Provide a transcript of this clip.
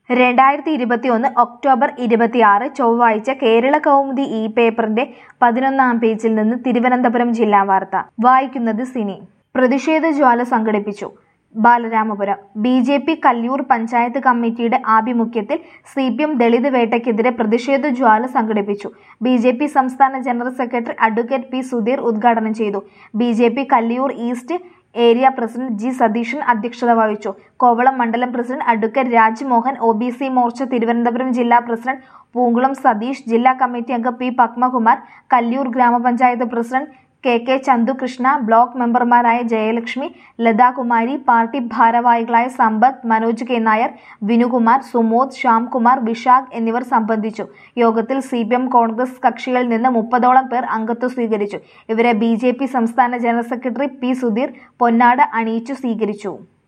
രണ്ടായിരത്തി ഇരുപത്തിയൊന്ന് ഒക്ടോബർ ഇരുപത്തിയാറ് ചൊവ്വാഴ്ച കേരള കൗമുദി ഈ പേപ്പറിന്റെ പതിനൊന്നാം പേജിൽ നിന്ന് തിരുവനന്തപുരം ജില്ലാ വാർത്ത വായിക്കുന്നത് സിനി പ്രതിഷേധ ജ്വാല സംഘടിപ്പിച്ചു Balaramapuram B J P Kalliyoor panchayat കമ്മിറ്റിയുടെ ആഭിമുഖ്യത്തിൽ സി പി എം ദളിത് വേട്ടയ്ക്കെതിരെ പ്രതിഷേധ ജ്വാല സംഘടിപ്പിച്ചു ബി ജെ പി സംസ്ഥാന general secretary advocate P Sudheer ഉദ്ഘാടനം ചെയ്തു B J P Kalliyoor east area president G Satheesan അധ്യക്ഷത വഹിച്ചു കോവളം മണ്ഡലം president advocate Rajmohan O B C Morcha Thiruvananthapuram ജില്ലാ പ്രസിഡന്റ് പൂങ്കുളം സതീഷ് ജില്ലാ കമ്മിറ്റി അംഗം പി പത്മകുമാർ കല്ലിയൂർ ഗ്രാമപഞ്ചായത്ത് president K K Chandukrishna block മെമ്പർമാരായ ജയലക്ഷ്മി ലതാകുമാരി പാർട്ടി ഭാരവാഹികളായ സമ്പത്ത് മനോജ് കെ നായർ വിനുകുമാർ സുമോദ് ശ്യാംകുമാർ വിശാഖ് എന്നിവർ സംബന്ധിച്ചു യോഗത്തിൽ സി പി എം കോൺഗ്രസ് കക്ഷികളിൽ നിന്ന് മുപ്പതോളം പേർ അംഗത്വം സ്വീകരിച്ചു ഇവരെ ബി ജെ പി സംസ്ഥാന ജനറൽ സെക്രട്ടറി പി സുധീർ പൊന്നാട അണിയിച്ചു സ്വീകരിച്ചു